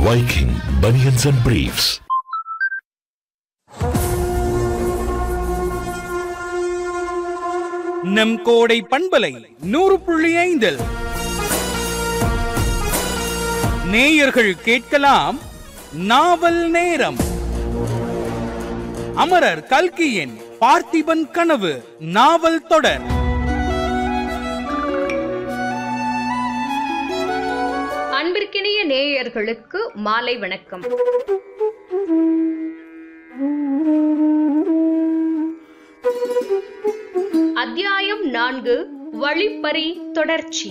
Viking Bunions and Briefs. நம் கோடை பண்பலை நூறு புள்ளி ஐந்தில் நேயர்கள் கேட்கலாம் நாவல் நேரம் அமரர் கல்கியின் பார்த்திபன் கனவு நாவல் தொடர் அன்பிற்கினிய நேயர்களுக்கு மாலை வணக்கம் அத்தியாயம் நான்கு வழிப்பறி தொடர்ச்சி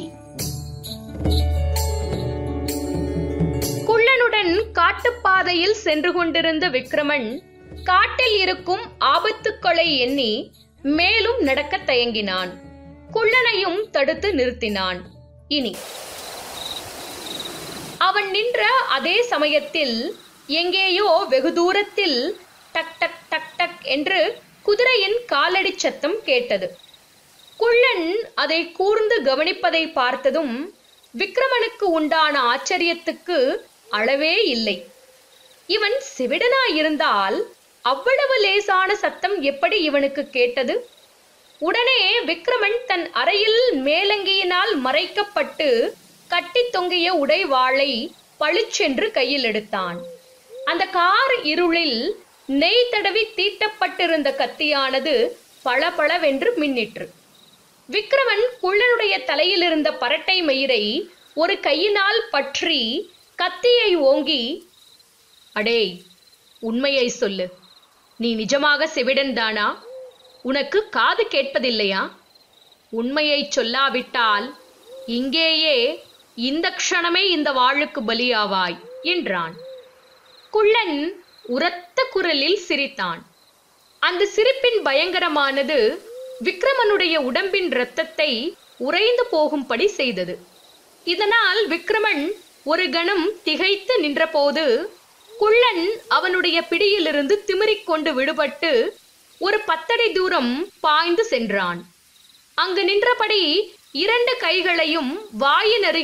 குள்ளனுடன் காட்டுப்பாதையில் சென்று கொண்டிருந்த விக்ரமன் காட்டில் இருக்கும் ஆபத்துக்களை எண்ணி மேலும் நடக்கத் தயங்கினான் குள்ளனையும் தடுத்து நிறுத்தினான் இனி அவன் நின்ற அதே சமயத்தில் எங்கேயோ வெகு தூரத்தில் டக் டக் டக் டக் என்று குதிரையின் காலடி சத்தம் கேட்டது குள்ளன் அதை கூர்ந்து கவனிப்பதை பார்த்ததும் விக்ரமனுக்கு உண்டான ஆச்சரியத்துக்கு அளவே இல்லை இவன் செவிடனாயிருந்தால் அவ்வளவு லேசான சத்தம் எப்படி இவனுக்கு கேட்டது உடனே விக்ரமன் தன் அறையில் மேலங்கியினால் மறைக்கப்பட்டு கட்டித் தொங்கிய உடைவாளை பளிச்சென்று கையில் எடுத்தான் அந்த கார் இருளில் நெய் தடவி தீட்டப்பட்டிருந்த கத்தியானது பளபளவென்று மின்னிற்று விக்ரமன் குள்ளனுடைய தலையில் இருந்த பரட்டை மயிரை ஒரு கையினால் பற்றி கத்தியை ஓங்கி அடேய் உண்மையை சொல்லு நீ நிஜமாக செவிடன் தானா உனக்கு காது கேட்பதில்லையா உண்மையைச் சொல்லாவிட்டால் இங்கேயே இந்த க்ஷணமே இந்த வாளுக்கு பலியாவாய் என்றான் குள்ளன் உரத்த குரலில் சிரித்தான் அந்த சிரிப்பின் பயங்கரமானது விக்ரமனுடைய உடம்பின் இரத்தத்தை உறைந்து போகும்படி செய்தது இதனால் விக்ரமன் ஒரு கணம் திகைத்து நின்றபோது குள்ளன் அவனுடைய பிடியிலிருந்து திமிரிக் கொண்டு விடுபட்டு ஒரு பத்தடி தூரம் பாய்ந்து சென்றான் அங்கு நின்றபடி இரண்டு கைகளையும் வாயின் அருகே